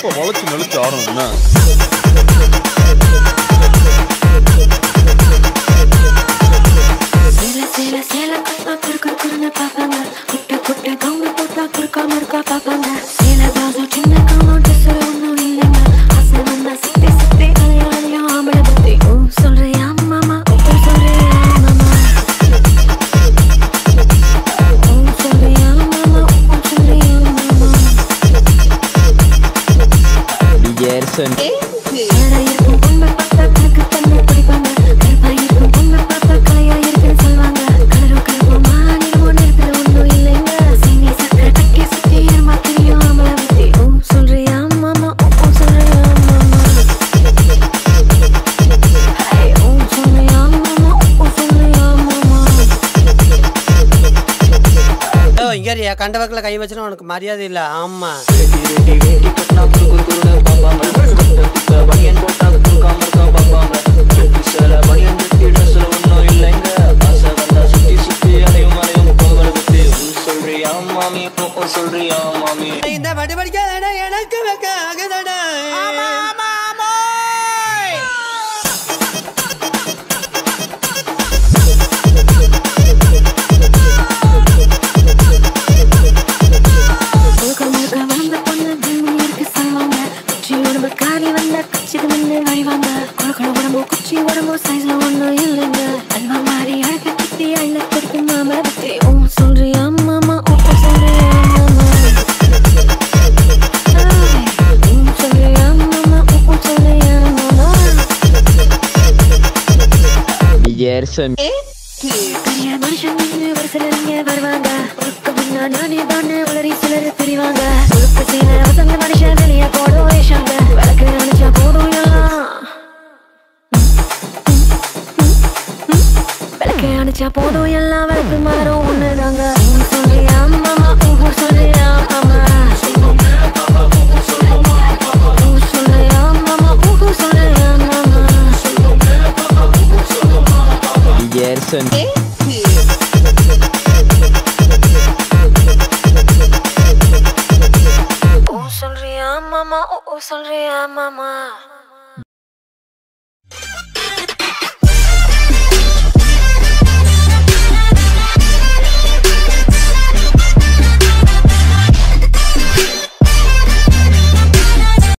எப்ப வளைச்சு நெளிச்சு ஆடணும் என்ன சேல சேல சேல கட்டா குறு குறு குறுன்னு பார்ப்பாங்க குட்ட குட்ட கவுன போட்டா குறுக்காம இருக்கா பார்ப்பாங்க சேல பிளாசோ சின்ன கவுனம் ட்ரெஸ் ஒன்றும் இல்லைங்க ஆசை வந்தா சுத்தி சுத்தி அலையா அலையா ஆம்பளை பத்தி ஓ சொல்றியா மாமா ஓ சொல்றியா மாமா ஓ சொல்றியா மாமா ஓ சொல்றியா மாமா கலரா இருக்கும் பொண்ணை பார்த்தா கணக்கு பண்ண பிடிப்பாங்க கருப்பா இருக்கும் பொண்ணை பார்த்தா கலையா இருக்குன்னு சொல்லுவாங்க கலரோ கலப்போமா நிறமோ நேரத்துல ஒன்றும் இல்லைங்க சீனி சக்கரை கட்டி சுத்தி ஏமா தெரியும் ஆமலை பத்தி ஓ சொல்றியா மாமா ஓ சொல்றியா மாமா ஹே, ஓ சொல்றியா மாமா ஓ சொல்றியா மாமா ஓ இங்க இருயா, கண்ட வக்கில் கை வச்சுனா உனக்கு மரியாதை இல்லை ஆமா சொல்றியா மாமி இந்த பட்டு படிக்காதடா எனக்கு வைக்க ஆகுதடா முழுக்க முழுக்க வளர்ந்த பொண்ணு ஜிம்மி இருக்கு சொல்லுவாங்க குச்சி உடம்பு காரி வந்தா குச்சிக்கு நின்று வழிவாங்க குழக்குழ உடம்பு குச்சி உடம்பு சைஸ்ல ஒண்ணும் இல்லைங்க அல்வா மாதிரி அழக குத்தி அள்ள பிடிக்கும் மாமா பத்தி ஓ சொல்றியா மாமா ஓ சொல்றியா மாமா ஆய், ஓ சொல்றியா மாமா ஓ சொல்றியா மாமா பெரிய மனுஷன் நின்னு வரிசையில இங்க வருவாங்க உனக்கு முன்னா நானே தானே உளறி சிலர் தெரிவாங்க உழுப்பு செய்யற வசந்த மனுஷன் வெளிய போடும் வேஷாங்க விளக்கு அணைச்சா போதும் எல்லாம் விளக்கு அணைச்சா போதும் எல்லாம் விளக்கு மாறும் ஒண்ணுதாங்க ஊ சொல்றியா மாமா ஊ சொல்றியா மாமா ஊ சொல்றியா மாமா ஊ சொல்றியா மாமா ஓ சொல்றியா மாமா ஓ சொல்றியா மாமா